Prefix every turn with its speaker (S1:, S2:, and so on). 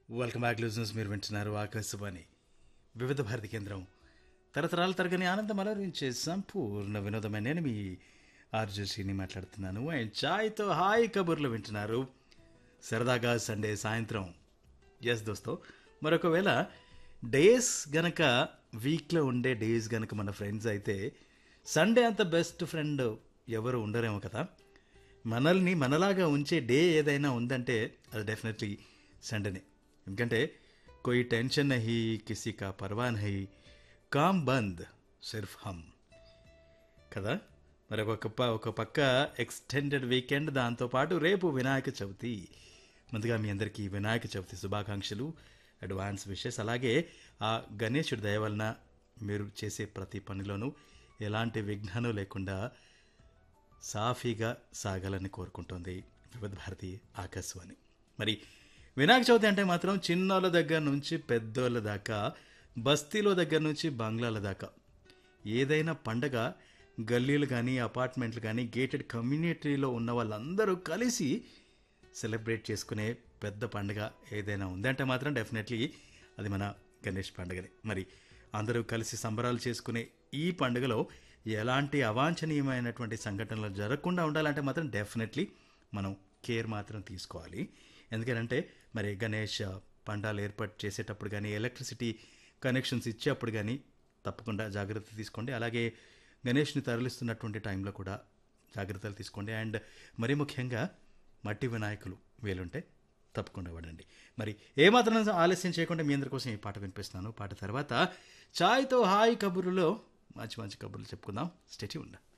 S1: welcome back listeners మీరు వింటున్నారు ఆకాశవాణి వివిధ భారతి కేంద్రం తరతరాల తరగని ఆనందం అలరించే సంపూర్ణ వినోదమైన నేను మీ ఆర్జశ్రీని మాట్లాడుతున్నాను అండ్ చాయ్తో హాయ్ కబుర్లు వింటున్నారు సరదాగా సండే సాయంత్రం ఎస్ దోస్తో మరొకవేళ డేస్ గనక వీక్లో ఉండే డేస్ గనక మన ఫ్రెండ్స్ అయితే సండే అంత బెస్ట్ ఫ్రెండ్ ఎవరు ఉండరేమో కదా మనల్ని మనలాగా ఉంచే డే ఏదైనా ఉందంటే అది డెఫినెట్లీ సండేనే ఎందుకంటే కోయి టెన్షన్ నహీ కిసీ కా పర్వా నహీ కామ్ బంద్ సిర్ఫ్ హమ్ కదా మరి ఒక ప- ఒక పక్క ఎక్స్టెండెడ్ వీకెండ్ దాంతోపాటు రేపు వినాయక చవితి ముందుగా మీ అందరికీ వినాయక చవితి శుభాకాంక్షలు అడ్వాన్స్ విషెస్ అలాగే ఆ గణేశుడి దయ వలన మీరు చేసే ప్రతి పనిలోనూ ఎలాంటి విఘ్నాలు లేకుండా సాఫీగా సాగాలని కోరుకుంటోంది వివిధ భారతి ఆకాశవాణి మరి వినాయక చవితి అంటే మాత్రం చిన్నోళ్ళ దగ్గర నుంచి పెద్దోళ్ళ దాకా బస్తీలో దగ్గర నుంచి బంగ్లాల దాకా ఏదైనా పండగ గల్లీలు కానీ అపార్ట్మెంట్లు కానీ గేటెడ్ కమ్యూనిటీలో ఉన్న వాళ్ళందరూ కలిసి సెలబ్రేట్ చేసుకునే పెద్ద పండుగ ఏదైనా ఉందంటే మాత్రం డెఫినెట్లీ అది మన గణేష్ పండుగనే మరి అందరూ కలిసి సంబరాలు చేసుకునే ఈ పండుగలో ఎలాంటి అవాంఛనీయమైనటువంటి సంఘటనలు జరగకుండా ఉండాలంటే మాత్రం డెఫినెట్లీ మనం కేర్ మాత్రం తీసుకోవాలి ఎందుకంటే మరి గణేష్ పండాలు ఏర్పాటు చేసేటప్పుడు కానీ ఎలక్ట్రిసిటీ కనెక్షన్స్ ఇచ్చేటప్పుడు కానీ తప్పకుండా జాగ్రత్త తీసుకోండి అలాగే గణేష్ని తరలిస్తున్నటువంటి టైంలో కూడా జాగ్రత్తలు తీసుకోండి అండ్ మరీ ముఖ్యంగా మట్టి వినాయకులు వీలుంటే తప్పకుండా వాడండి మరి ఏమాత్రం ఆలస్యం చేయకుండా మీ అందరి కోసం ఈ పాట వినిపిస్తున్నాను పాట తర్వాత చాయ్తో హాయ్ కబుర్లో మంచి మంచి కబుర్లు చెప్పుకుందాం స్టెచ్యూ ఉండ